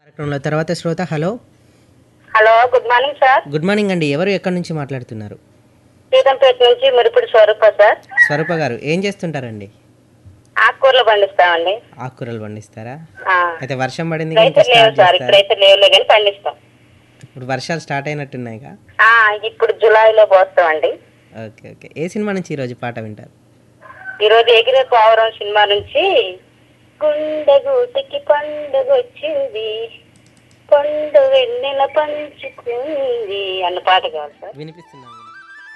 కార్యక్రమంలో తర్వాత శ్రోత hello hello good morning sir good morning అండి ఎవరు ఎక్కడి నుంచి మాట్లాడుతున్నారు సీతంపేట నుంచి మురిపిడి స్వరూప సార్ స్వరూప గారు ఏం చేస్తుంటారండి ఆకుకూరలు పండిస్తామండి ఆకుకూరలు పండిస్తారా ఆ. అయితే వర్షం పడింది ఇంకా రైతులు లేవు స్టార్ట్ సార్ చేస్తారా ఇక్కడైతే లేవులే కానీ పండిస్తాం ఇప్పుడు వర్షాలు స్టార్ట్ అయినట్టున్నాయిగా ఆ, ఇప్పుడు జూలైలో పోస్తామండి ఓకే ఓకే ఏ సినిమా నుంచి ఈరోజు పాట వింటారు ఈ రోజు ఎగిరే పావురం సినిమా నుంచి గుండె గూటికి పండుగ వచ్చింది పండు వెన్నెల పంచుకుంది అన్న పాట కావాలి సార్ వినిపిస్తున్నాను